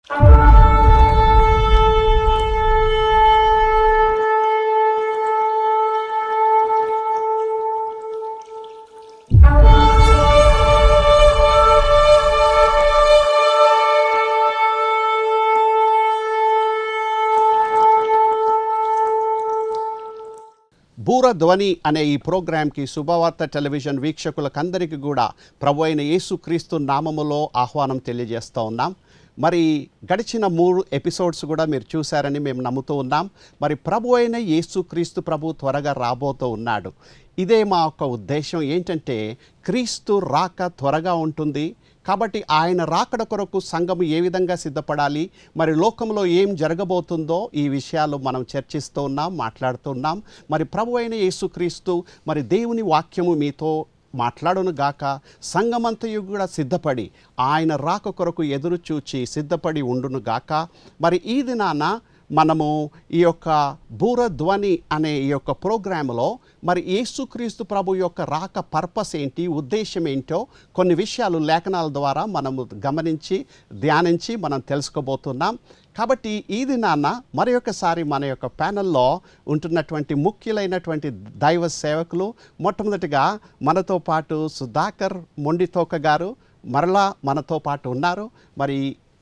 భూరధ్వని అనే ఈ ప్రోగ్రాంకి శుభవార్త టెలివిజన్ వీక్షకులకందరికీ కూడా ప్రభు అయిన యేసుక్రీస్తు నామములో ఆహ్వానం తెలియజేస్తూ ఉన్నాం మరి గడిచిన మూడు ఎపిసోడ్స్ కూడా మీరు చూశారని మేము నమ్ముతూ ఉన్నాం మరి ప్రభు అయిన యేసుక్రీస్తు ప్రభు త్వరగా రాబోతూ ఉన్నాడు ఇదే మా యొక్క ఉద్దేశం ఏంటంటే క్రీస్తు రాక త్వరగా ఉంటుంది కాబట్టి ఆయన రాకడ కొరకు సంఘము ఏ విధంగా సిద్ధపడాలి మరి లోకంలో ఏం జరగబోతుందో ఈ విషయాలు మనం చర్చిస్తూ ఉన్నాం మాట్లాడుతున్నాం మరి ప్రభు అయిన యేసుక్రీస్తు మరి దేవుని వాక్యము మీతో మాట్లాడును గాక సంఘమంతయు కూడా సిద్ధపడి ఆయన రాక కొరకు ఎదురు చూచి సిద్ధపడి ఉండును గాక మరి ఈ దినాన మనము ఈ యొక్క భూరధ్వని అనే ఈ యొక్క ప్రోగ్రాంలో మరి యేసుక్రీస్తు ప్రభు యొక్క రాక పర్పస్ ఏంటి ఉద్దేశం ఏంటో కొన్ని విషయాలు లేఖనాల ద్వారా మనము గమనించి ధ్యానించి మనం తెలుసుకోబోతున్నాం కాబట్టి ఈ దినాన మరి ఒకసారి మన యొక్క ప్యానల్లో ఉంటున్నటువంటి ముఖ్యులైనటువంటి దైవ సేవకులు మొట్టమొదటిగా మనతో పాటు సుధాకర్ మొండితోక గారు మరలా మనతో పాటు ఉన్నారు మరి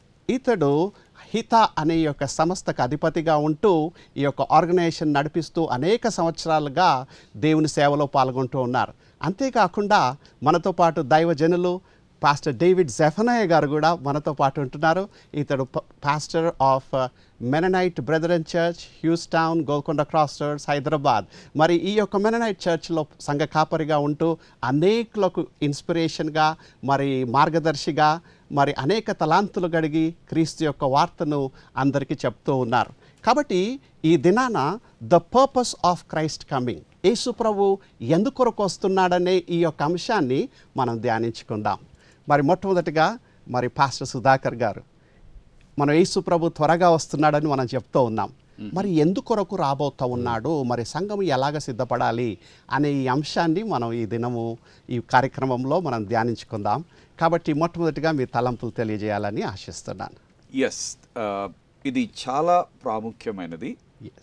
ఇతడు హిత అనే ఈ యొక్క సంస్థకు అధిపతిగా ఉంటూ ఈ యొక్క ఆర్గనైజేషన్ నడిపిస్తూ అనేక సంవత్సరాలుగా దేవుని సేవలో పాల్గొంటూ ఉన్నారు అంతేకాకుండా మనతో పాటు దైవజనులు పాస్టర్ డేవిడ్ జెఫనయ్య గారు కూడా మనతో పాటు ఉంటున్నారు ఇతడు ప- pastor of Mennonite Brethren church Hughes town Golconda cross church Hyderabad మరి ఈ యొక్క మెననైట్ చర్చ్లో సంఘ కాపరిగా ఉంటూ అనేకులకు ఇన్స్పిరేషన్గా మరి మార్గదర్శిగా మరి అనేక తలాంతులు గడిగి క్రీస్తు యొక్క వార్తను అందరికీ చెప్తూ ఉన్నారు కాబట్టి ఈ దినాన the purpose of Christ coming యేసు ప్రభు ఎందుకొరకు వస్తున్నాడనే ఈ యొక్క అంశాన్ని మనం ధ్యానించుకుందాం మరి మొట్టమొదటిగా మరి పాస్టర్ సుధాకర్ గారు మనం యేసు ప్రభు త్వరగా వస్తున్నాడని మనం చెప్తూ ఉన్నాం మరి ఎందుకొరకు రాబోతూ ఉన్నాడు మరి సంఘం ఎలాగ సిద్ధపడాలి అనే ఈ అంశాన్ని మనం ఈ దినము ఈ కార్యక్రమంలో మనం ధ్యానించుకుందాం కాబట్టి మొట్టమొదటిగా మీ తలంపులు తెలియజేయాలని ఆశిస్తున్నాను ఎస్ ఇది చాలా ప్రాముఖ్యమైనది ఎస్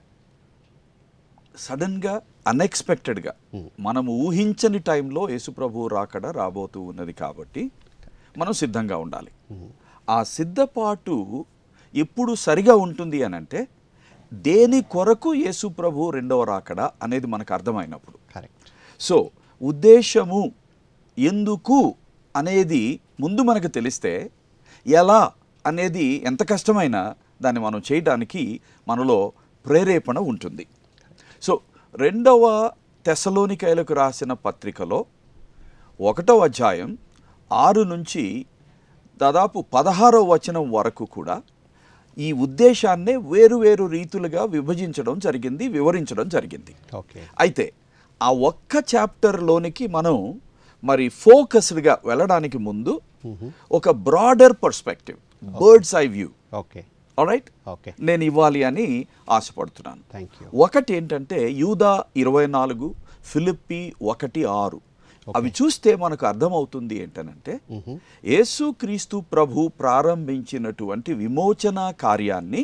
సడన్గా అన్ఎక్స్పెక్టెడ్గా మనం ఊహించని టైంలో యేసుప్రభు రాకడ రాబోతూ ఉన్నది కాబట్టి మనం సిద్ధంగా ఉండాలి ఆ సిద్ధపాటు ఎప్పుడు సరిగా ఉంటుంది అని అంటే దేని కొరకు యేసుప్రభు రెండవ రాకడ అనేది మనకు అర్థమైనప్పుడు కరెక్ట్ సో ఉద్దేశము ఎందుకు అనేది ముందు మనకు తెలిస్తే ఎలా అనేది ఎంత కష్టమైనా దాన్ని మనం చేయడానికి మనలో ప్రేరేపణ ఉంటుంది సో రెండవ తెసలోనికాయలకు రాసిన పత్రికలో ఒకటో అధ్యాయం ఆరు నుంచి దాదాపు పదహారో వచనం వరకు కూడా ఈ ఉద్దేశాన్నే వేరు వేరు రీతులుగా విభజించడం జరిగింది వివరించడం జరిగింది ఓకే అయితే ఆ ఒక్క చాప్టర్లోనికి మనం మరి ఫోకస్డ్గా వెళ్ళడానికి ముందు ఒక broader perspective bird's eye view okay right okay నేను ఇవ్వాలి అని ఆశపడుతున్నాను థ్యాంక్ యూ ఒకటి ఏంటంటే యూదా ఇరవై నాలుగు ఫిలిప్పి ఒకటి ఆరు అవి చూస్తే మనకు అర్థమవుతుంది ఏంటనంటే యేసుక్రీస్తు ప్రభు ప్రారంభించినటువంటి విమోచన కార్యాన్ని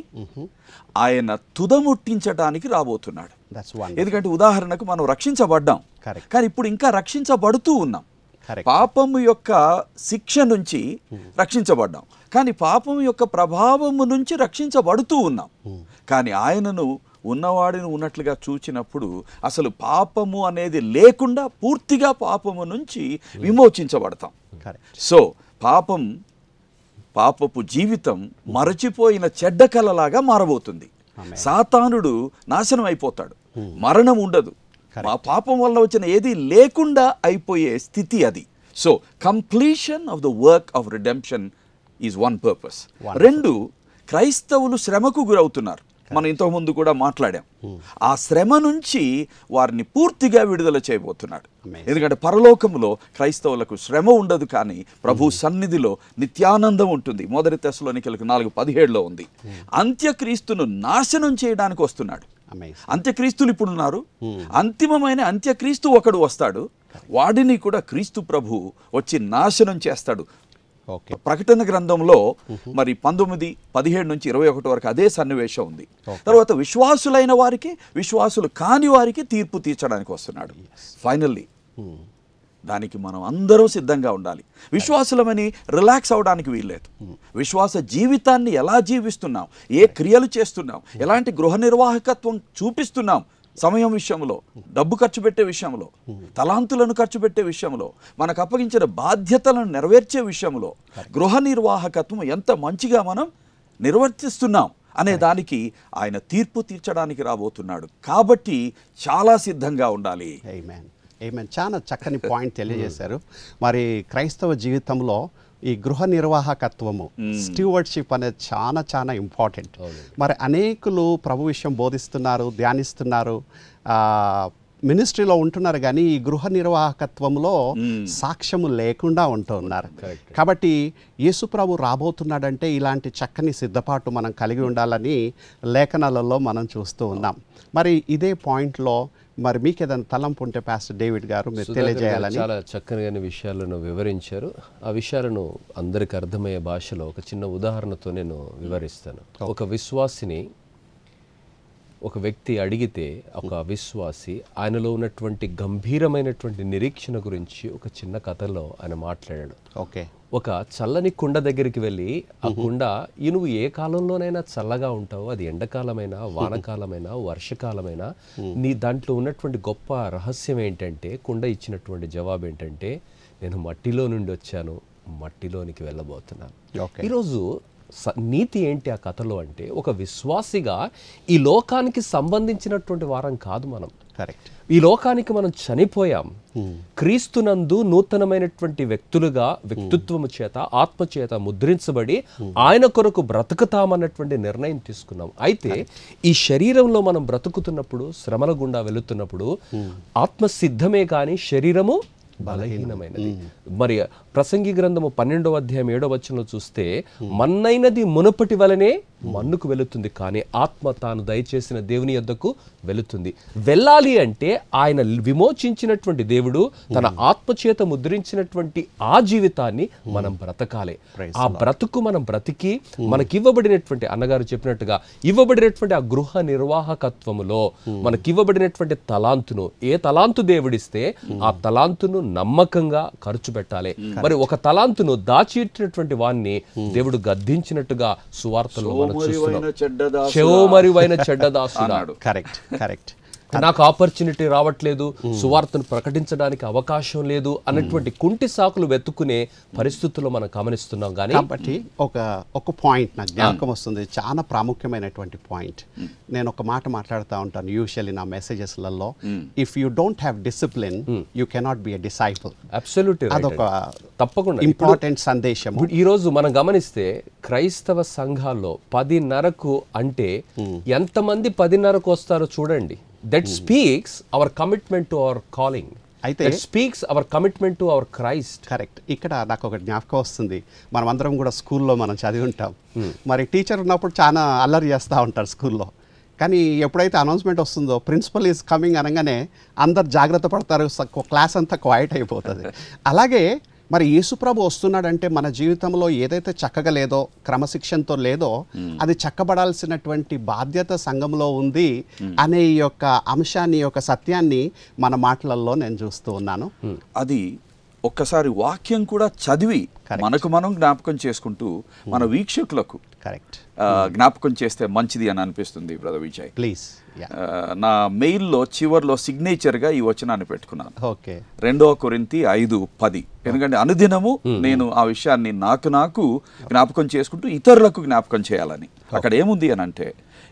ఆయన తుదముట్టించడానికి రాబోతున్నాడు దట్స్ వన్ ఎందుకంటే ఉదాహరణకు మనం రక్షించబడ్డాం Correct. కానీ ఇప్పుడు ఇంకా రక్షించబడుతూ ఉన్నాం కరెక్ట్ పాపము యొక్క శిక్ష నుంచి రక్షించబడ్డాం కానీ పాపం యొక్క ప్రభావము నుంచి రక్షించబడుతూ ఉన్నాం కానీ ఆయనను ఉన్నవాడిని ఉన్నట్లుగా చూచినప్పుడు అసలు పాపము అనేది లేకుండా పూర్తిగా పాపము నుంచి విమోచించబడతాం కరెక్ట్ సో పాపం పాపపు జీవితం మరచిపోయిన చెడ్డ కలలాగా మారబోతుంది Amen. సాతానుడు నాశనం అయిపోతాడు మరణం ఉండదు Correct. మా పాపం వల్ల వచ్చిన ఏది లేకుండా అయిపోయే స్థితి అది so completion of the work of redemption is one purpose Wonderful. రెండు క్రైస్తవులు శ్రమకు గురవుతున్నారు మనం ఇంతకుముందు కూడా మాట్లాడాం ఆ శ్రమ నుంచి వారిని పూర్తిగా విడుదల చేయబోతున్నాడు Amazing. ఎందుకంటే పరలోకములో క్రైస్తవులకు శ్రమ ఉండదు కానీ ప్రభు సన్నిధిలో నిత్యానందం ఉంటుంది మొదటి తెశలోనికలకు నాలుగు పదిహేడులో ఉంది అంత్యక్రీస్తును నాశనం చేయడానికి వస్తున్నాడు అమేజింగ్ అంత్యక్రీస్తులు ఇప్పుడు ఉన్నారు అంతిమమైన అంత్యక్రీస్తు ఒకడు వస్తాడు వాడిని కూడా క్రీస్తు ప్రభు వచ్చి నాశనం చేస్తాడు ఓకే ప్రకటన గ్రంథంలో మరి పంతొమ్మిది పదిహేడు నుంచి ఇరవై ఒకటి వరకు అదే సన్నివేశం ఉంది తర్వాత విశ్వాసులైన వారికి విశ్వాసులు కాని వారికి తీర్పు తీర్చడానికి వస్తున్నాడు ఫైనల్లీ దానికి మనం అందరం సిద్ధంగా ఉండాలి విశ్వాసులమని రిలాక్స్ అవడానికి వీల్లేదు విశ్వాస జీవితాన్ని ఎలా జీవిస్తున్నాం ఏ క్రియలు చేస్తున్నాం ఎలాంటి గృహ నిర్వాహకత్వం చూపిస్తున్నాం సమయం విషయంలో డబ్బు ఖర్చు పెట్టే విషయంలో తలాంతులను ఖర్చు పెట్టే విషయంలో మనకు అప్పగించిన బాధ్యతలను నెరవేర్చే విషయంలో గృహ నిర్వాహకత్వం ఎంత మంచిగా మనం నిర్వర్తిస్తున్నాం అనే దానికి ఆయన తీర్పు తీర్చడానికి రాబోతున్నాడు కాబట్టి చాలా సిద్ధంగా ఉండాలి ఏమేన్ ఏమేన్ చాలా చక్కని పాయింట్ తెలియజేశారు మరి క్రైస్తవ జీవితంలో ఈ గృహ నిర్వాహకత్వము స్టీవర్డ్షిప్ అనేది చాలా చాలా ఇంపార్టెంట్ మరి అనేకులు ప్రభు విషయం బోధిస్తున్నారు ధ్యానిస్తున్నారు ఆ, మినిస్ట్రీలో ఉంటున్నారు కానీ ఈ గృహ నిర్వాహకత్వంలో సాక్ష్యము లేకుండా ఉంటున్నారు కాబట్టి యేసుప్రభు రాబోతున్నాడంటే ఇలాంటి చక్కని సిద్ధపాటు మనం కలిగి ఉండాలని లేఖనాలలో మనం చూస్తూ ఉన్నాం మరి ఇదే పాయింట్లో మరి మీకు ఏదైనా తలంపు ఉంటే పాస్టర్ డేవిడ్ గారు మీరు సుధాకర్ గారు తెలియజేయాలని చాలా చక్కని విషయాలను వివరించారు ఆ విషయాలను అందరికి అర్థమయ్యే భాషలో ఒక చిన్న ఉదాహరణతో నేను వివరిస్తాను ఒక విశ్వాసిని ఒక వ్యక్తి అడిగితే ఒక విశ్వాసి ఆయనలో ఉన్నటువంటి గంభీరమైనటువంటి నిరీక్షణ గురించి ఒక చిన్న కథలో ఆయన మాట్లాడాడు ఓకే ఒక చల్లని కుండ దగ్గరికి వెళ్ళి ఆ కుండ ఈ నువ్వు ఏ కాలంలోనైనా చల్లగా ఉంటావు అది ఎండాకాలమైనా వానకాలమైనా వర్షకాలమైనా నీ దాంట్లో ఉన్నటువంటి గొప్ప రహస్యం ఏంటంటే కుండ ఇచ్చినటువంటి జవాబు ఏంటంటే నేను మట్టిలో నుండి వచ్చాను మట్టిలోనికి వెళ్ళబోతున్నాను ఓకే ఈరోజు స- నీతి ఏంటి ఆ కథలో అంటే ఒక విశ్వాసిగా ఈ లోకానికి సంబంధించినటువంటి వారం కాదు మనం కరెక్ట్ ఈ లోకానికి మనం చనిపోయాం క్రీస్తునందు నూతనమైనటువంటి వ్యక్తులుగా వ్యక్తిత్వము చేత ఆత్మ చేత ముద్రించబడి ఆయన కొరకు బ్రతుకుతామన్నటువంటి నిర్ణయం తీసుకున్నాం అయితే ఈ శరీరంలో మనం బ్రతుకుతున్నప్పుడు శ్రమల గుండా వెళుతున్నప్పుడు ఆత్మ సిద్ధమే కానీ శరీరము బలహీనమైనది మరి ప్రసంగి గ్రంథము పన్నెండవ అధ్యాయం ఏడవ వచనంలో చూస్తే మన్నైనది మునపటి వలనే మన్నుకు వెళుతుంది కానీ ఆత్మ తాను దయచేసిన దేవుని యొద్దకు వెళుతుంది వెళ్ళాలి అంటే ఆయన విమోచించినటువంటి దేవుడు తన ఆత్మ చేత ముద్రించినటువంటి ఆ జీవితాన్ని మనం బ్రతకాలి ఆ బ్రతుకు మనం బ్రతికి మనకి ఇవ్వబడినటువంటి అన్నగారు చెప్పినట్టుగా ఇవ్వబడినటువంటి ఆ గృహ నిర్వాహకత్వములో మనకి ఇవ్వబడినటువంటి తలాంతును ఏ తలాంతు దేవుడిస్తే ఆ తలాంతును నమ్మకంగా ఖర్చు పెట్టాలి మరి ఒక తలాంతును దాచిట్టినటువంటి వాణ్ణి దేవుడు గద్దించినట్టుగా సువార్తలో మనం చూస్తున్నాం సోమరివైన చెడ్డదాసుడా. చెవమరివైన చెడ్డదాసుడా అన్నాడు కరెక్ట్ కరెక్ట్ నాకు ఆపర్చునిటీ రావట్లేదు సువార్తను ప్రకటించడానికి అవకాశం లేదు అన్నటువంటి కుంటి సాకులు వెతుకునే పరిస్థితుల్లో మనం గమనిస్తున్నాం కానీ కాబట్టి ఒక ఒక పాయింట్ నాకు జ్ఞాపకం వస్తుంది చాలా ప్రాముఖ్యమైనటువంటి పాయింట్ నేను ఒక మాట మాట్లాడుతూ ఉంటాను యూజువల్లీ నా మెసేజెస్లలో if you don't have discipline you cannot be a disciple absolute అదొక తప్పకుండా ఇంపార్టెంట్ సందేశము ఇప్పుడు ఈ రోజు మనం గమనిస్తే క్రైస్తవ సంఘాల్లో పదిన్నరకు అంటే ఎంతమంది పదిన్నరకు వస్తారో చూడండి that speaks our commitment to our calling అయితే that speaks our commitment to our Christ correct ఇక్కడ నాకు ఒక జ్ఞాపకం వస్తుంది మనం అందరం కూడా స్కూల్లో మనం చదివి ఉంటాం మరి టీచర్ ఉన్నప్పుడు చాలా అల్లరి చేస్తూ ఉంటారు స్కూల్లో కానీ ఎప్పుడైతే అనౌన్స్మెంట్ వస్తుందో ప్రిన్సిపల్ ఈజ్ కమింగ్ అనగానే అందరు జాగ్రత్త పడతారు క్లాస్ అంతా క్వైట్ అయిపోతుంది అలాగే మరి యేసుప్రభు వస్తున్నాడంటే మన జీవితంలో ఏదైతే చక్కగా లేదో క్రమశిక్షణతో లేదో అది చక్కబడాల్సినటువంటి బాధ్యత సంఘంలో ఉంది అనే ఈ యొక్క అంశాన్ని ఈ యొక్క సత్యాన్ని మన మాటలలో నేను చూస్తూ ఉన్నాను అది ఒక్కసారి వాక్యం కూడా చదివి మనకు మనం జ్ఞాపకం చేసుకుంటూ మన వీక్షకులకు కరెక్ట్ ఆ, జ్ఞాపకం చేస్తే మంచిది అని అనిపిస్తుంది బ్రదర్ విజయ్ ప్లీజ్ యా ఆ, నా మెయిల్లో చివర్లో సిగ్నేచర్గా ఈ వచనాన్ని పెట్టుకున్నాను ఓకే రెండవ కొరింతి ఐదు పది ఎందుకంటే అనుదినము నేను ఆ విషయాన్ని నాకు నాకు జ్ఞాపకం చేసుకుంటూ ఇతరులకు జ్ఞాపకం చేయాలని అక్కడ ఏముంది అని అంటే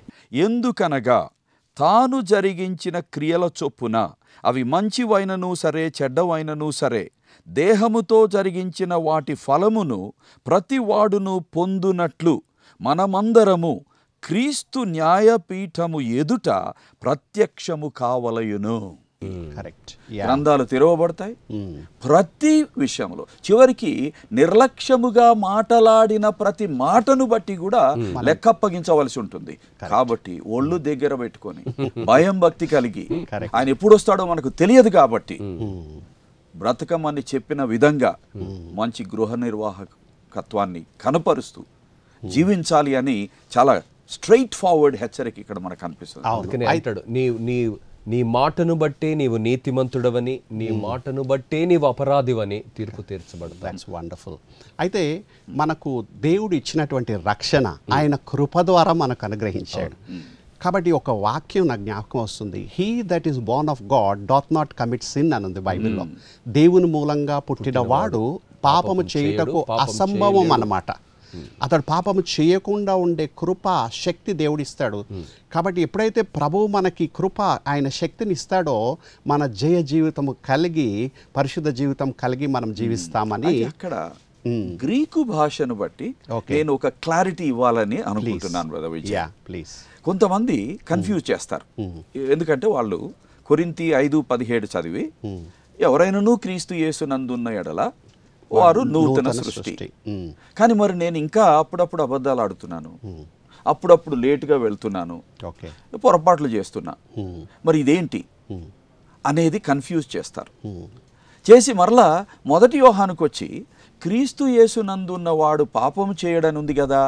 ఎందుకనగా తాను జరిగించిన క్రియల చొప్పున అవి మంచివైనను సరే చెడ్డవైనను సరే దేహముతో జరిగించిన వాటి ఫలమును ప్రతివాడును పొందునట్లు మనమందరము క్రీస్తు న్యాయపీఠము ఎదుట ప్రత్యక్షము కావలయును కరెక్ట్ గ్రంథాలు తెరవబడతాయి ప్రతి విషయంలో చివరికి నిర్లక్ష్యముగా మాటలాడిన ప్రతి మాటను బట్టి కూడా లెక్కప్పగించవలసి ఉంటుంది కాబట్టి ఒళ్ళు దగ్గర పెట్టుకొని భయం భక్తి కలిగి Correct. ఆయన ఎప్పుడు వస్తాడో మనకు తెలియదు కాబట్టి బ్రతకమని చెప్పిన విధంగా మంచి గృహ నిర్వాహక నమ్మకత్వాన్ని కనపరుస్తూ జీవించాలి అని చాలా స్ట్రైట్ ఫార్వర్డ్ హెచ్చరిక ఇక్కడ మనకు కనిపిస్తుంది అవును అందుకనే అంటాడు నీ నీ నీ మాటను బట్టే నీవు నీతిమంతుడవని నీ మాటను బట్టే నీవు అపరాధివని తీర్పు తీర్చబడతావు దట్స్ వండర్ఫుల్ అయితే మనకు దేవుడు ఇచ్చినటువంటి రక్షణ ఆయన కృప ద్వారా మనకు అనుగ్రహించాడు కాబట్టి ఒక వాక్యం నాకు జ్ఞాపకం వస్తుంది he that is born of God doth not commit sin అని ఉంది బైబిల్లో దేవుని మూలంగా పుట్టినవాడు పాపము చేయుటకు అసంభవం అన్నమాట అతడు పాపము చేయకుండా ఉండే కృప శక్తి దేవుడిస్తాడు కాబట్టి ఎప్పుడైతే ప్రభువు మనకి కృప ఆయన శక్తిని ఇస్తాడో మన జయ జీవితము కలిగి పరిశుద్ధ జీవితం కలిగి మనం జీవిస్తామని అయితే అక్కడ గ్రీకు భాషను బట్టి Okay. నేను ఒక క్లారిటీ ఇవ్వాలని అనుకుంటున్నాను బ్రదర్ విజయ్ యా ప్లీజ్ కొంతమంది కన్ఫ్యూజ్ చేస్తారు ఎందుకంటే వాళ్ళు కొరింతి ఐదు పదిహేడు చదివి ఎవరైనాను క్రీస్తు యేసునందున్న ఎడల వారు నూతన సృష్టి కానీ మరి నేను ఇంకా అప్పుడప్పుడు అబద్ధాలు ఆడుతున్నాను అప్పుడప్పుడు లేటుగా వెళ్తున్నాను ఓకే పొరపాట్లు చేస్తున్నా మరి ఇదేంటి అనేది కన్ఫ్యూజ్ చేస్తారు చేసి మరలా మొదటి యోహానికి వచ్చి క్రీస్తు యేసునందున్న వాడు పాపం చేయడని ఉంది కదా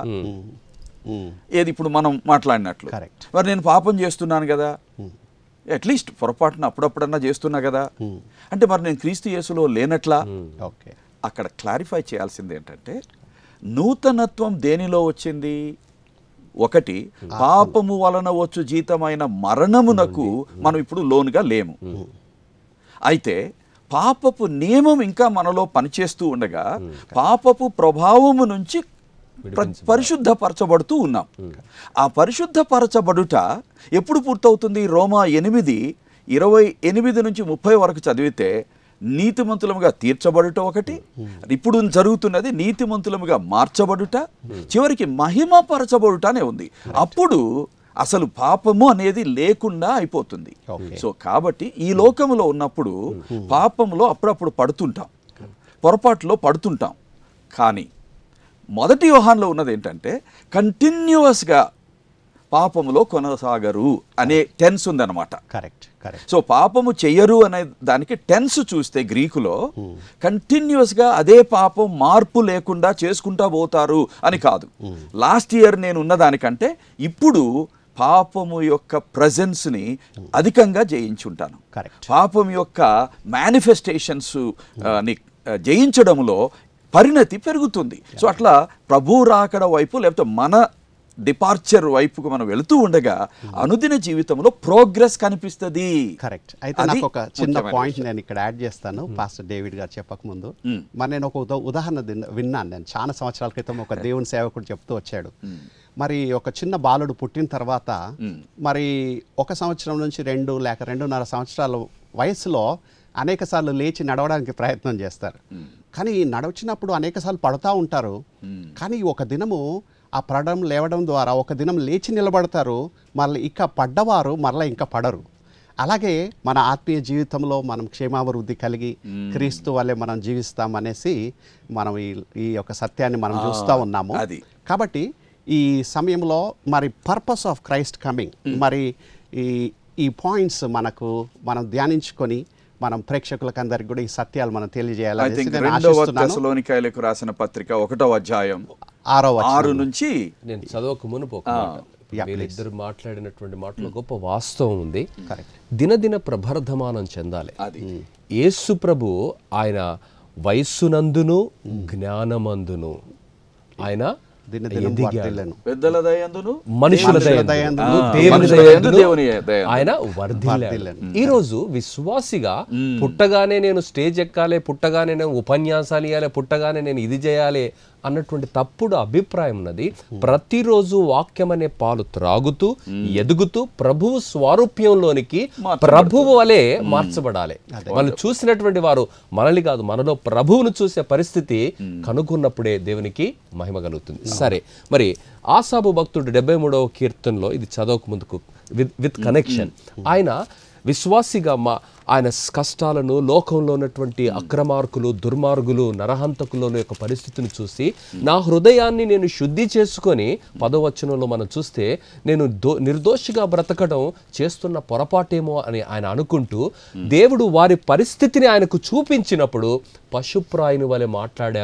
ఏది ఇప్పుడు మనం మాట్లాడినట్లు Correct. మరి నేను పాపం చేస్తున్నాను కదా అట్లీస్ట్ పొరపాటున అప్పుడప్పుడన్నా చేస్తున్నా కదా అంటే మరి నేను క్రీస్తు యేసులో లేనట్లా ఓకే అక్కడ క్లారిఫై చేయాల్సింది ఏంటంటే నూతనత్వం దేనిలో వచ్చింది ఒకటి పాపము వలన వచ్చు జీతమైన మరణమునకు మనం ఇప్పుడు లోనుగా లేము అయితే పాపపు నియమం ఇంకా మనలో పనిచేస్తూ ఉండగా పాపపు ప్రభావము నుంచి ప్ర- పరిశుద్ధపరచబడుతూ ఉన్నాం ఆ పరిశుద్ధపరచబడుట ఎప్పుడు పూర్తవుతుంది రోమా ఎనిమిది ఇరవై ఎనిమిది నుంచి ముప్పై వరకు చదివితే నీతిమంతులముగా తీర్చబడుట ఒకటి ఇప్పుడు జరుగుతున్నది నీతిమంతులముగా మార్చబడుట చివరికి మహిమపరచబడుట అనే ఉంది అప్పుడు అసలు పాపము అనేది లేకుండా అయిపోతుంది Okay. సో కాబట్టి ఈ లోకములో ఉన్నప్పుడు పాపంలో అప్పుడప్పుడు పడుతుంటాం పొరపాటులో పడుతుంటాం కానీ మొదటి వ్యూహాన్లో ఉన్నది ఏంటంటే కంటిన్యూస్గా పాపములో కొనసాగరు అనే టెన్స్ ఉందన్నమాట కరెక్ట్ కరెక్ట్ సో పాపము చెయ్యరు అనే దానికి టెన్స్ చూస్తే గ్రీకులో కంటిన్యూస్గా అదే పాపం మార్పు లేకుండా చేసుకుంటా పోతారు అని కాదు లాస్ట్ ఇయర్ నేను ఉన్నదానికంటే ఇప్పుడు పాపము యొక్క ప్రజెన్స్ని అధికంగా జయించుంటాను కరెక్ట్ పాపం యొక్క మేనిఫెస్టేషన్స్ ని ఆ, జయించడంలో పరిణతి పెరుగుతుంది సో అట్లా ప్రభు రాకడ వైపు లేకపోతే మన డిపార్చర్ వైపుకు మనం వెళుతూ ఉండగా అనుదిన జీవితంలో ప్రోగ్రెస్ కనిపిస్తుంది కరెక్ట్ అయితే అది నాకు ఒక చిన్న ముఖ్యమైన పాయింట్ నేను ఇక్కడ యాడ్ చేస్తాను పాస్టర్ డేవిడ్ గారు చెప్పకముందు మరి నేను ఒక ఉదా- ఉదాహరణ దిన్- విన్నాను నేను చాలా సంవత్సరాల క్రితం ఒక దేవుని సేవకుడు చెప్తూ వచ్చాడు మరి ఒక చిన్న బాలుడు పుట్టిన తర్వాత మరి ఒక సంవత్సరం నుంచి రెండు లేక రెండున్నర సంవత్సరాల వయసులో అనేక సార్లు లేచి నడవడానికి ప్రయత్నం చేస్తారు కానీ నడవచ్చినప్పుడు అనేక సార్లు పడుతూ ఉంటారు కానీ ఒక దినము ఆ పడడం లేవడం ద్వారా ఒక దినం లేచి నిలబడతారు మళ్ళీ ఇక పడ్డవారు మరలా ఇంకా పడరు అలాగే మన ఆత్మీయ జీవితంలో మనం క్షేమాభివృద్ధి కలిగి క్రీస్తు వల్లే మనం జీవిస్తాం అనేసి మనం ఈ ఈ యొక్క సత్యాన్ని మనం చూస్తూ ఉన్నాము అది. కాబట్టి ఈ సమయంలో మరి పర్పస్ ఆఫ్ క్రైస్ట్ కమింగ్ మరి ఈ ఈ పాయింట్స్ మనకు మనం ధ్యానించుకొని మనం ప్రేక్షకులకు అందరికి కూడా ఈ సత్యాలు మనం ఐ తెలియజేయాలని థింక్ నేను రెండవ ఆశిస్తున్నాను తెసలోనికాయలకు రాసిన పత్రిక ఒకటో అధ్యాయం ఆరో వచనం. ఆరు నుంచి నేను చదవక మునుపు ఒక మాట Yeah, వీళ్ళిద్దరు మాట్లాడినటువంటి మాటలో గొప్ప వాస్తవం ఉంది Correct. దినదిన ప్రభర్ధమానం చెందాలి అది యేసు ప్రభు ఆయన వయస్సునందును జ్ఞానమందును ఆయన దినదినం ఎదిగాడు వర్ధిల్లను. పెద్దల దయందును మనుషుల మనుషుల దయందు, దయందును, ఆ, దేవుని మనుషుల దయందును యందు దేవుని దయందు. ఆయన వర్ధిల్లాడు వర్ధిల్లాడు. ఈ రోజు విశ్వాసిగా పుట్టగానే నేను స్టేజ్ ఎక్కాలి పుట్టగానే నేను ఉపన్యాసాలు ఇవ్వాలి పుట్టగానే నేను ఇది చేయాలి అన్నటువంటి తప్పుడు అభిప్రాయం ఉన్నది ప్రతిరోజు వాక్యం అనే పాలు త్రాగుతూ ఎదుగుతూ ప్రభువు స్వారూప్యంలోనికి ప్రభువు వలె మార్చబడాలి వాళ్ళు చూసినటువంటి వారు మనల్ని కాదు మనలో ప్రభువును చూసే పరిస్థితి కనుగొన్నప్పుడే దేవునికి మహిమ కలుగుతుంది సరే మరి ఆసాబు భక్తుడు డెబ్బై మూడవ కీర్తనలో ఇది చదవక ముందుకు విత్ విత్ కనెక్షన్ ఆయన విశ్వాసిగా మా ఆయన కష్టాలను లోకంలో ఉన్నటువంటి అక్రమార్కులు దుర్మార్గులు నరహంతకుల యొక్క పరిస్థితిని చూసి నా హృదయాన్ని నేను శుద్ధి చేసుకొని పదవచనంలో మనం చూస్తే నేను దో నిర్దోషిగా బ్రతకడం చేస్తున్న పొరపాటేమో అని ఆయన అనుకుంటూ దేవుడు వారి పరిస్థితిని ఆయనకు చూపించినప్పుడు పశుప్రాయుని వలె మాట్లాడాను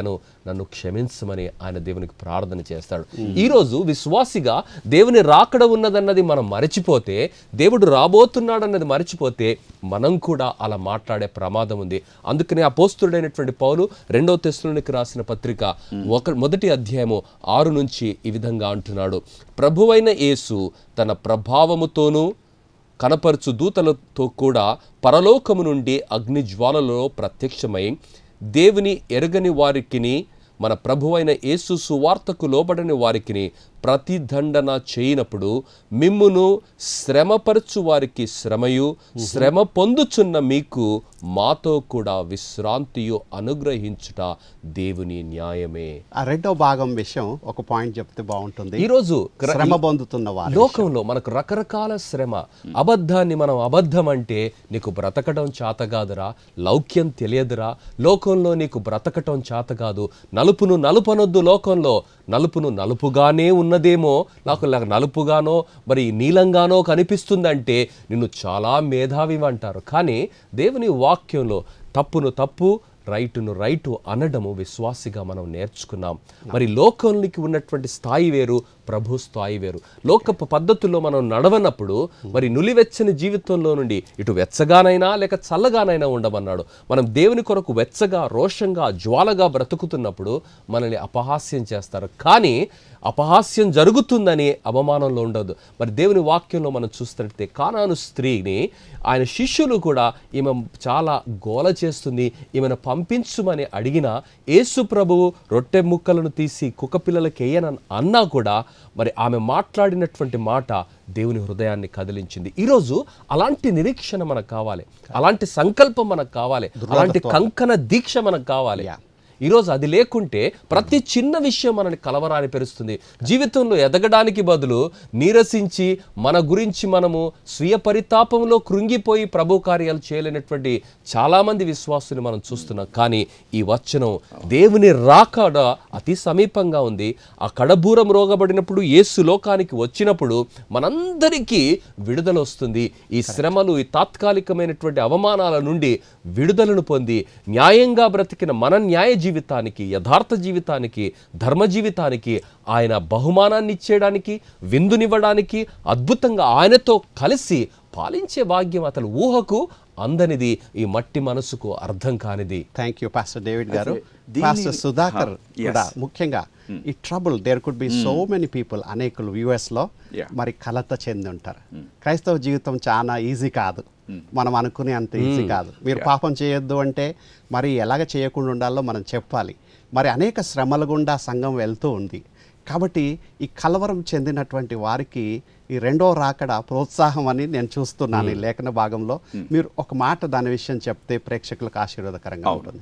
నన్ను క్షమించమని ఆయన దేవునికి ప్రార్థన చేస్తాడు ఈరోజు విశ్వాసిగా దేవుని రాకడ ఉన్నదన్నది మనం మరచిపోతే దేవుడు రాబోతున్నాడన్నది మరచిపోతే మనం కూడా అలా మాట్లాడే ప్రమాదం ఉంది అందుకనే అపోస్తుడైనటువంటి పౌలు రెండో తెస్సులోనికి రాసిన పత్రిక ఒక మొదటి అధ్యాయము ఆరు నుంచి ఈ విధంగా అంటున్నాడు ప్రభువైన యేసు తన ప్రభావముతోనూ కనపరుచు దూతలతో కూడా పరలోకము నుండి అగ్ని జ్వాలలో ప్రత్యక్షమై దేవుని ఎరగని వారికిని మన ప్రభువైన యేసు సువార్తకు లోబడని వారికిని ప్రతిదండన చేయనప్పుడు మిమ్మును శ్రమపరచు వారికి శ్రమయు శ్రమ పొందుచున్న మీకు మాతో కూడా విశ్రాంతియు అనుగ్రహించుట దేవుని న్యాయమే ఆ రెండో భాగం విషయం ఒక పాయింట్ చెప్తే బాగుంటుంది ఈరోజు గ్ర- శ్రమ పొందుతున్న వారు లోకంలో మనకు రకరకాల శ్రమ అబద్ధాన్ని మనం అబద్ధం అంటే నీకు బ్రతకడం చేత కాదురా లౌక్యం తెలియదురా లోకంలో నీకు బ్రతకటం చేత కాదు నలుపును నలుపనొద్దు లోకంలో నలుపును నలుపుగానే ఉన్నదేమో నాకు ఇలా నలుపుగానో మరి నీలంగానో కనిపిస్తుందంటే నిన్ను చాలా మేధావి అంటారు కానీ దేవుని వాక్యంలో తప్పును తప్పు రైటును రైటు అనడము విశ్వాసిగా మనం నేర్చుకున్నాం మరి లోకంలోకి ఉన్నటువంటి స్థాయి వేరు ప్రభు స్థాయి వేరు లోకపు పద్ధతుల్లో మనం నడవనప్పుడు మరి నులివెచ్చని జీవితంలో నుండి ఇటు వెచ్చగానైనా లేక చల్లగానైనా ఉండమన్నాడు మనం దేవుని కొరకు వెచ్చగా రోషంగా జ్వాలగా బ్రతుకుతున్నప్పుడు మనల్ని అపహాస్యం చేస్తారు కానీ అపహాస్యం జరుగుతుందని అవమానంలో ఉండదు మరి దేవుని వాక్యంలో మనం చూస్తున్నట్టే కానాను స్త్రీని ఆయన శిష్యులు కూడా ఈమె చాలా గోల చేస్తుంది ఈమెను పంపించుమని అడిగిన యేసు ప్రభువు రొట్టె ముక్కలను తీసి కుక్క పిల్లలకి వేయనని అన్నా కూడా మరి ఆమె మాట్లాడినటువంటి మాట దేవుని హృదయాన్ని కదిలించింది ఈరోజు అలాంటి నిరీక్షణ మనకు కావాలి అలాంటి సంకల్పం మనకు కావాలి అలాంటి కంకణ దీక్ష మనకు కావాలి Yeah. ఈరోజు అది లేకుంటే ప్రతి చిన్న విషయం మనని కలవరాని పెరుస్తుంది జీవితంలో ఎదగడానికి బదులు నీరసించి మన గురించి మనము స్వీయ పరితాపంలో కృంగిపోయి ప్రభు కార్యాలు చేయలేనటువంటి చాలామంది విశ్వాసుని మనం చూస్తున్నాం కానీ ఈ వచనం దేవుని రాకడ అతి సమీపంగా ఉంది ఆ కడబూరం రోగబడినప్పుడు యేసు లోకానికి వచ్చినప్పుడు మనందరికీ విడుదల వస్తుంది ఈ శ్రమలు ఈ తాత్కాలికమైనటువంటి అవమానాల నుండి విడుదలను పొంది న్యాయంగా బ్రతికిన మన న్యాయ జీవితానికి యథార్థ జీవితానికి ధర్మ జీవితానికి ఆయన బహుమానాన్ని ఇచ్చేయడానికి విందునివ్వడానికి అద్భుతంగా ఆయనతో కలిసి పాలించే భాగ్యం అతని ఊహకు అందనిది ఈ మట్టి మనసుకు అర్థం కానిది థ్యాంక్ యూ పాస్టర్ డేవిడ్ గారు దీన్ని- పాస్టర్ సుధాకర్ హా, yes. కూడా ముఖ్యంగా ఈ trouble there could be so many people అనేకులు వ్యూఎస్ లో Yeah. మరి కలత చెంది ఉంటారు క్రైస్తవ జీవితం చాలా ఈజీ కాదు మనం అనుకునే అంత ఈజీ కాదు మీరు పాపం చేయొద్దు అంటే మరి ఎలాగ చేయకుండా ఉండాలో మనం చెప్పాలి మరి అనేక శ్రమల గుండా సంఘం వెళ్తూ ఉంది కాబట్టి ఈ కలవరం చెందినటువంటి వారికి ఈ రెండో రాకడ ప్రోత్సాహం అని నేను చూస్తున్నాను ఈ లేఖన భాగంలో మీరు ఒక మాట దాని విషయం చెప్తే ప్రేక్షకులకు ఆశీర్వాదకరంగా ఉంటుంది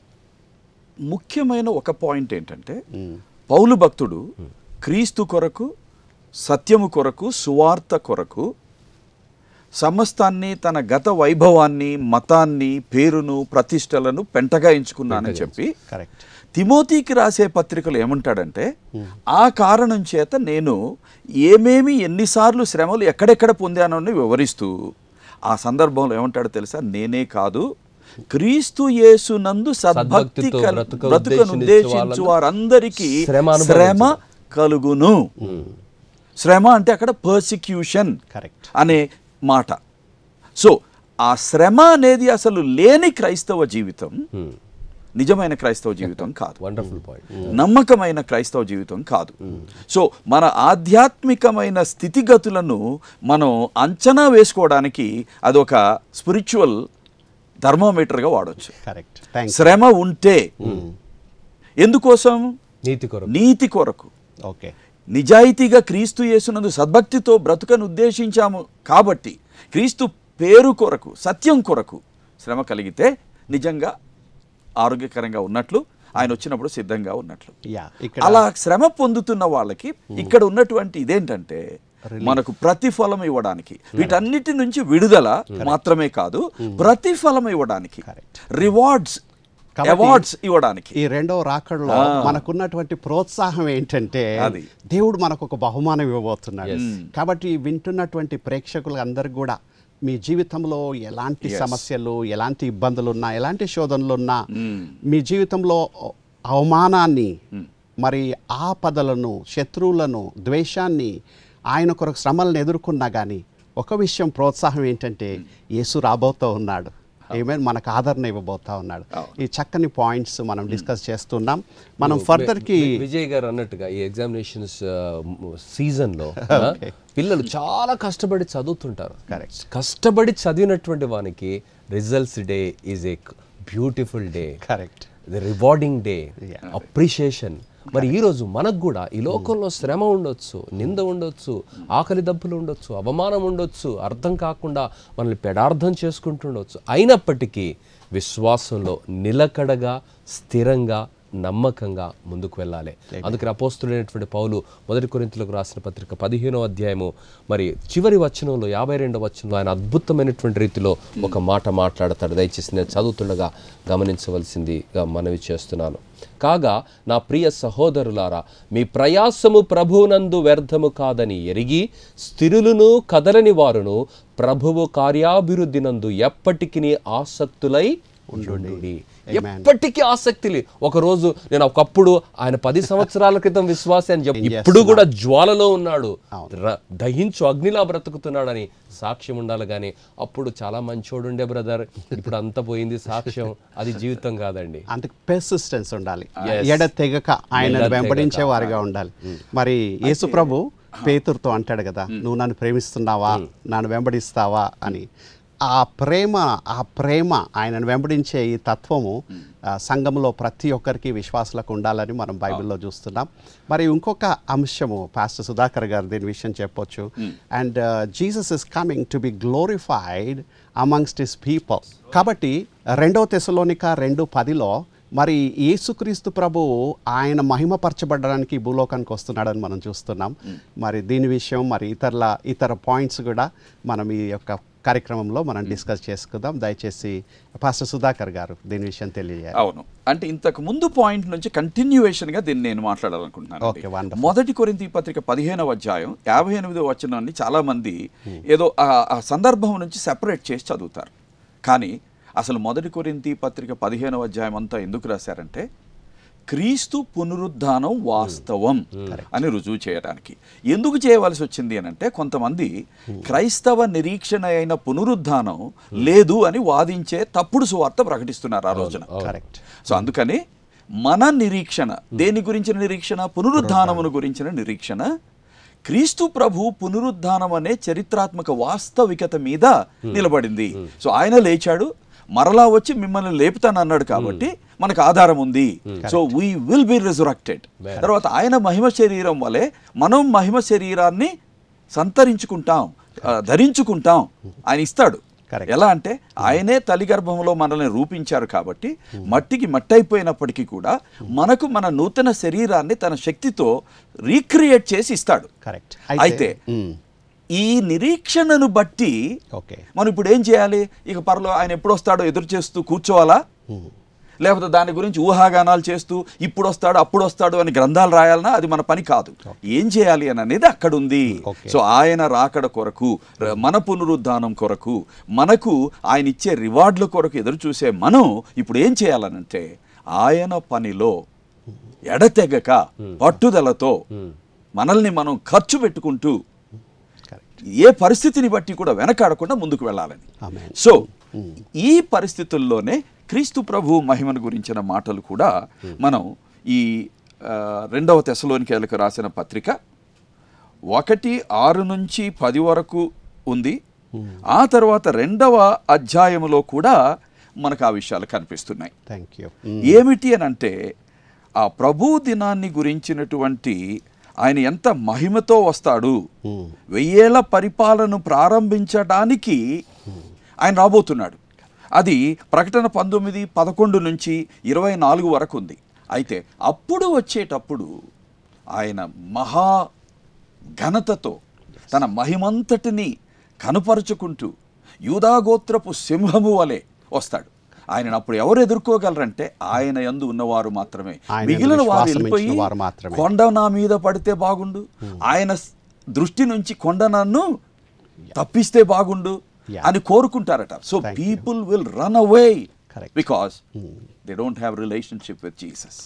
ముఖ్యమైన ఒక పాయింట్ ఏంటంటే పౌలు భక్తుడు క్రీస్తు కొరకు సత్యము కొరకు సువార్త కొరకు సమస్తాన్ని తన గత వైభవాన్ని మతాన్ని పేరును ప్రతిష్టలను పెంటగా ఎంచుకున్నానని చెప్పి కరెక్ట్ తిమోతికి రాసే పత్రికలు ఏమంటాడంటే ఆ కారణం చేత నేను ఏమేమి ఎన్నిసార్లు శ్రమలు ఎక్కడెక్కడ పొందానో అని వివరిస్తూ ఆ సందర్భంలో ఏమంటాడో తెలుసా నేనే కాదు క్రీస్తు యేసు నందు సద్భక్తి సద్భక్తితో కల్- బ్రతుక బ్రతుకను ఉద్దేశించు ఉద్దేశించు వాళ్ళను వారందరికీ శ్రమ అనుభవించు. శ్రమ కలుగును శ్రమ అంటే అక్కడ పర్సిక్యూషన్ కరెక్ట్ అనే మాట సో ఆ శ్రమ అనేది అసలు లేని క్రైస్తవ జీవితం నిజమైన క్రైస్తవ జీవితం కాదు వండర్ఫుల్ పాయింట్ నమ్మకమైన క్రైస్తవ జీవితం కాదు సో మన ఆధ్యాత్మికమైన స్థితిగతులను మనం అంచనా వేసుకోవడానికి అదొక స్పిరిచువల్ థర్మోమీటర్గా వాడవచ్చు కరెక్ట్ థ్యాంక్ శ్రమ ఉంటే ఎందుకోసం నీతి కొరకు నీతి కొరకు ఓకే నిజాయితీగా క్రీస్తు యేసునందు సద్భక్తితో బ్రతుకను ఉద్దేశించాము కాబట్టి క్రీస్తు పేరు కొరకు సత్యం కొరకు శ్రమ కలిగితే నిజంగా ఆరోగ్యకరంగా ఉన్నట్లు ఆయన వచ్చినప్పుడు సిద్ధంగా ఉన్నట్లు యా ఇక్కడ అలా శ్రమ పొందుతున్న వాళ్ళకి ఇక్కడ ఉన్నటువంటి ఇదేంటంటే మనకు ప్రతిఫలం ఇవ్వడానికి వీటన్నిటి నుంచి విడుదల మాత్రమే కాదు ప్రతిఫలం ఇవ్వడానికి Correct. రివార్డ్స్ కాబట్టి అవార్డ్స్ ఇవ్వడానికి ఈ రెండో రాకడలో మనకున్నటువంటి ప్రోత్సాహం ఏంటంటే అది. దేవుడు మనకు ఒక బహుమానం ఇవ్వబోతున్నాడు కాబట్టి వింటున్నటువంటి ప్రేక్షకులు అందరికి కూడా మీ జీవితంలో ఎలాంటి సమస్యలు ఎలాంటి ఇబ్బందులు ఉన్నా ఎలాంటి శోధనలు ఉన్నా మీ జీవితంలో అవమానాన్ని మరి ఆపదలను శత్రువులను ద్వేషాన్ని ఆయన కొరకు శ్రమలను ఎదుర్కొన్నా కానీ ఒక విషయం ప్రోత్సాహం ఏంటంటే యేసు రాబోతూ ఉన్నాడు ఏమైనా మనకు ఆదరణ ఇవ్వబోతా ఉన్నాడు ఈ చక్కని పాయింట్స్ మనం డిస్కస్ చేస్తున్నాం మనం ఫర్దర్కి వి- విజయ్ గారు అన్నట్టుగా ఈ ఎగ్జామినేషన్స్ సీజన్ లో ఆ, పిల్లలు చాలా కష్టపడి చదువుతుంటారు కష్టపడి చదివినటువంటి వానికి results day is a beautiful day correct the rewarding day appreciation మరి ఈ రోజు మనకు కూడా ఈ లోకంలో శ్రమ ఉండొచ్చు నింద ఉండొచ్చు ఆకలి దప్పులు ఉండొచ్చు అవమానం ఉండొచ్చు అర్థం కాకుండా మనల్ని పెడార్థం చేసుకుంటుండొచ్చు అయినప్పటికీ విశ్వాసంలో నిలకడగా స్థిరంగా నమ్మకంగా ముందుకు వెళ్ళాలి అందుకని అపోస్తుడైనటువంటి పౌలు మొదటి కొరింతలకు రాసిన పత్రిక పదిహేనో అధ్యాయము మరి చివరి వచనంలో యాభై రెండో వచనంలో ఆయన అద్భుతమైనటువంటి రీతిలో ఒక మాట మాట్లాడతాడు దయచేసి నేను చదువుతుండగా గమనించవలసిందిగా మనవి చేస్తున్నాను కాగా నా ప్రియ సహోదరులారా మీ ప్రయాసము ప్రభువునందు వ్యర్థము కాదని ఎరిగి స్థిరులను కదలని వారును ప్రభువు కార్యాభివృద్ధి నందు ఎప్పటికీ ఆసక్తులై ఉండుడి ఎప్పటికీ ఆసక్తి లే ఒక రోజు నేను ఒకప్పుడు ఆయన పది సంవత్సరాల క్రితం విశ్వాసి అని చెప్పి ఇప్పుడు కూడా జ్వాలలో ఉన్నాడు ర- దహించు అగ్నిలా బ్రతుకుతున్నాడని సాక్ష్యం ఉండాలి కానీ అప్పుడు చాలా మంచోడు ఉండే బ్రదర్ ఇప్పుడు అంత పోయింది సాక్ష్యం అది జీవితం కాదండి అందుకు పెర్సిస్టెన్స్ ఉండాలి ఎడ తెగక ఆయన వెంబడించే వారిగా ఉండాలి మరి యేసు ప్రభు పేతురుతో అంటాడు కదా నువ్వు నన్ను ప్రేమిస్తున్నావా నన్ను వెంబడిస్తావా అని ఆ ప్రేమ ఆ ప్రేమ ఆయనను వెంబడించే ఈ తత్వము ఆ, సంఘంలో ప్రతి ఒక్కరికి విశ్వాసులకు ఉండాలని మనం బైబిల్లో చూస్తున్నాం మరి ఇంకొక అంశము పాస్టర్ సుధాకర్ గారు దీని విషయం చెప్పొచ్చు and Jesus is coming to be glorified amongst his people కాబట్టి రెండవ తెసలోనిక రెండు పదిలో మరి యేసుక్రీస్తు ప్రభు ఆయన మహిమపరచబడడానికి ఈ భూలోకానికి వస్తున్నాడని మనం చూస్తున్నాం మరి దీని విషయం మరి ఇతరుల ఇతర పాయింట్స్ కూడా మనం ఈ యొక్క కార్యక్రమంలో మనం డిస్కస్ చేసుకుందాం దయచేసి పాస్టర్ సుధాకర్ గారు దీని విషయం తెలియజేయాలి అవును అంటే ఇంతకు ముందు పాయింట్ నుంచి కంటిన్యూవేషన్ గా దీన్ని నేను మాట్లాడాలనుకుంటున్నాను Okay, wonderful. మొదటి కొరింథీ పత్రిక పదిహేనవ అధ్యాయం యాభై ఎనిమిదో వచనాన్ని చాలా మంది ఏదో ఆ ఆ సందర్భం నుంచి సెపరేట్ చేసి చదువుతారు కానీ అసలు మొదటి కొరింథీ పత్రిక పదిహేనవ అధ్యాయం అంతా ఎందుకు రాశారంటే క్రీస్తు పునరుద్ధానం వాస్తవం అని రుజువు చేయడానికి ఎందుకు చేయవలసి వచ్చింది అని అంటే కొంతమంది క్రైస్తవ నిరీక్షణ అయిన పునరుద్ధానం లేదు అని వాదించే తప్పుడు సువార్త ప్రకటిస్తున్నారు ఆ రోజున కరెక్ట్ సో అందుకని మన నిరీక్షణ దేని గురించిన నిరీక్షణ పునరుద్ధానమును గురించిన నిరీక్షణ క్రీస్తు ప్రభు పునరుద్ధానం అనే చరిత్రాత్మక వాస్తవికత మీద నిలబడింది సో ఆయన లేచాడు మరలా వచ్చి మిమ్మల్ని లేపుతాను అన్నాడు కాబట్టి మనకు ఆధారం ఉంది so we will be resurrected తర్వాత ఆయన మహిమ శరీరం వలె మనం మహిమ శరీరాన్ని సంతరించుకుంటాం ఆ, ధరించుకుంటాం ఆయన ఇస్తాడు Correct. ఎలా అంటే ఆయనే తల్లి గర్భంలో మనల్ని రూపించారు కాబట్టి మట్టికి మట్టి అయిపోయినప్పటికీ కూడా మనకు మన నూతన శరీరాన్ని తన శక్తితో రీక్రియేట్ చేసి ఇస్తాడు కరెక్ట్ అయితే ఈ నిరీక్షణను బట్టి ఓకే మనం ఇప్పుడు ఏం చేయాలి ఇక పరలో ఆయన ఎప్పుడు వస్తాడో ఎదురు చేస్తూ కూర్చోవాలా లేకపోతే దాని గురించి ఊహాగానాలు చేస్తూ ఇప్పుడు వస్తాడు అప్పుడు వస్తాడు అని గ్రంథాలు రాయాలన్నా అది మన పని కాదు ఏం చేయాలి అని అనేది అక్కడ ఉంది Okay. సో ఆయన రాకడ కొరకు ర- మన పునరుద్ధానం కొరకు మనకు ఆయన ఇచ్చే రివార్డుల కొరకు ఎదురు చూసే మనం ఇప్పుడు ఏం చేయాలనంటే ఆయన పనిలో ఎడతెగక పట్టుదలతో మనల్ని మనం ఖర్చు పెట్టుకుంటూ కరెక్ట్ ఏ పరిస్థితిని బట్టి కూడా వెనకాడకుండా ముందుకు వెళ్ళాలని ఆమేన్ సో ఈ పరిస్థితుల్లోనే క్రీస్తు ప్రభు మహిమను గురించిన మాటలు కూడా మనం ఈ ఆ, రెండవ తెశలోనికేలకు రాసిన పత్రిక ఒకటి ఆరు నుంచి పది వరకు ఉంది ఆ తర్వాత రెండవ అధ్యాయములో కూడా మనకు ఆ విషయాలు కనిపిస్తున్నాయి థ్యాంక్ యూ ఏమిటి అని అంటే ఆ ప్రభు దినాన్ని గురించినటువంటి ఆయన ఎంత మహిమతో వస్తాడు వెయ్యేళ్ల పరిపాలన ప్రారంభించడానికి ఆయన రాబోతున్నాడు అది ప్రకటన పంతొమ్మిది పదకొండు నుంచి ఇరవై నాలుగు వరకు ఉంది అయితే అప్పుడు వచ్చేటప్పుడు ఆయన మహా ఘనతతో తన మహిమంతటిని కనపరుచుకుంటూ యూదాగోత్రపు సింహము వలె వస్తాడు ఆయనను అప్పుడు ఎవరు ఎదుర్కోగలరంటే ఆయన యందు ఉన్నవారు మాత్రమే ఆయన మిగిలిన యందు వారు విశ్వాసం వెళ్ళిపోయి ఉంచిన వారు మాత్రమే. కొండ నా మీద పడితే బాగుండు ఆయన స్- దృష్టి నుంచి కొండ నన్ను తప్పిస్తే బాగుండు Yeah. అని కోరుకుంటారట so Thank you. People will run away Correct. Because they don't have relationship with Jesus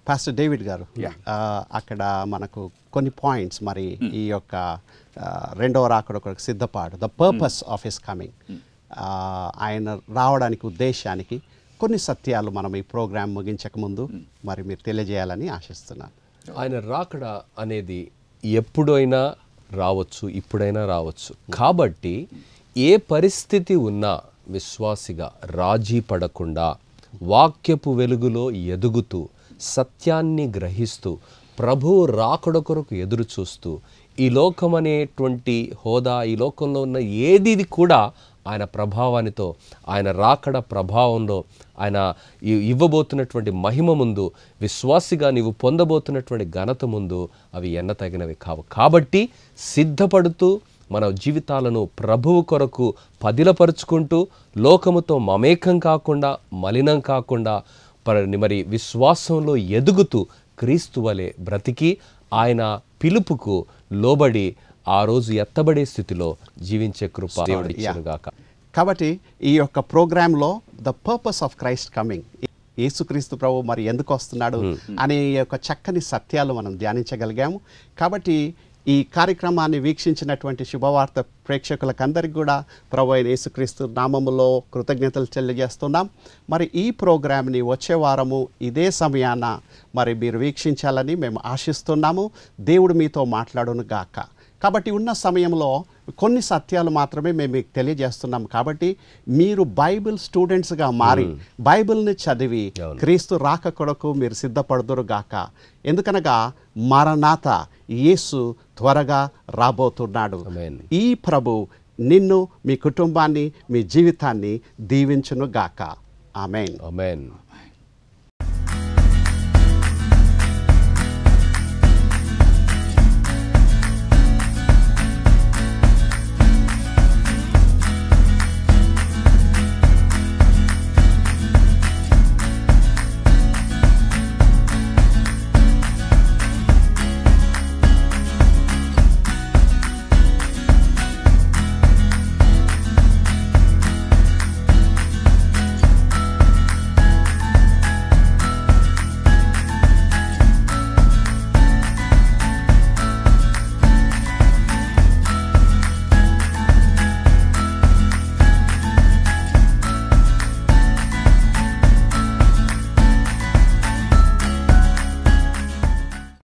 pastor David గారు ఆ, అక్కడ మనకు కొన్ని పాయింట్స్ మరి ఈ యొక్క ఆ, రెండవ రాకడ కొరకు సిద్ధపాటు the purpose of his coming ఆయన రావడానికి ఉద్దేశానికి కొన్ని సత్యాలు మనం ఈ ప్రోగ్రాం ముగించక ముందు మరి మీరు తెలియజేయాలని ఆశిస్తున్నాను ఆయన రాకడ అనేది ఎప్పుడైనా రావచ్చు ఇప్పుడైనా రావచ్చు కాబట్టి ఏ పరిస్థితి ఉన్నా విశ్వాసిగా రాజీ పడకుండా వాక్యపు వెలుగులో ఎదుగుతూ సత్యాన్ని గ్రహిస్తూ ప్రభు రాకడ కొరకు ఎదురు చూస్తూ ఈ లోకం అనేటువంటి హోదా ఈ లోకంలో ఉన్న ఏది కూడా ఆయన ప్రభావానితో ఆయన రాకడ ప్రభావంలో ఆయన ఇ- ఇవ్వబోతున్నటువంటి మహిమ ముందు విశ్వాసిగా నీవు పొందబోతున్నటువంటి ఘనత ముందు అవి ఎన్నతగినవి కావు కాబట్టి సిద్ధపడుతూ మన జీవితాలను ప్రభువు కొరకు పదిలపరుచుకుంటూ లోకముతో మమేకం కాకుండా మలినం కాకుండా పర- మరి విశ్వాసంలో ఎదుగుతూ క్రీస్తు వలె బ్రతికి ఆయన పిలుపుకు లోబడి ఆ రోజు ఎత్తబడే స్థితిలో జీవించే కృప దేవుడు ఇచ్చునుగాక కాబట్టి ఈ యొక్క ప్రోగ్రాంలో the purpose of Christ coming యేసుక్రీస్తు ప్రభు మరి ఎందుకు వస్తున్నాడు అనే ఈ యొక్క చక్కని సత్యాలు మనం ధ్యానించగలిగాము కాబట్టి ఈ కార్యక్రమాన్ని వీక్షించినటువంటి శుభవార్త ప్రేక్షకులకందరికీ కూడా ప్రభు అయిన యేసుక్రీస్తు నామములో కృతజ్ఞతలు తెలియజేస్తున్నాం మరి ఈ ప్రోగ్రామ్ని వచ్చే వారము ఇదే సమయాన మరి మీరు వీక్షించాలని మేము ఆశిస్తున్నాము దేవుడు మీతో మాట్లాడును గాక కాబట్టి ఉన్న సమయంలో కొన్ని సత్యాలు మాత్రమే మేము మీకు తెలియజేస్తున్నాం కాబట్టి మీరు బైబిల్ స్టూడెంట్స్గా మారి బైబిల్ని చదివి క్రీస్తు రాక కొరకు మీరు సిద్ధపడుదురు గాక ఎందుకనగా మరణాత యేసు త్వరగా రాబోతున్నాడు Amen. ఈ ప్రభు నిన్ను మీ కుటుంబాన్ని మీ జీవితాన్ని దీవించును గాక ఆమెన్ అమెన్